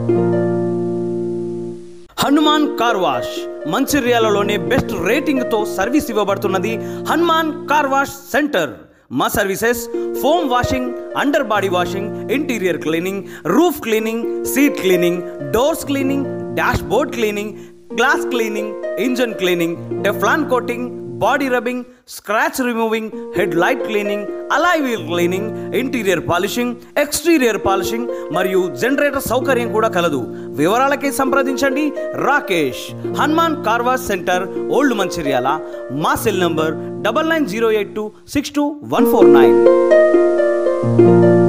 Hanuman car wash మంచిర్యాలలోనే best రేటింగ్తో service ఇవ్వబడుతున్నది హనుమాన్ కార్ వాష్ సెంటర్ మా services foam washing under body washing interior cleaning roof cleaning seat cleaning doors cleaning dashboard cleaning glass cleaning engine cleaning Teflon coating body rubbing scratch removing headlight cleaning alloy wheel cleaning interior polishing exterior polishing మరియు generator సౌకర్యం కూడా కలదు వివరాలకి సంప్రదించండి Rakesh Hanuman car wash centre old Mancherial మా cell number double nine zero eight two six two one four nine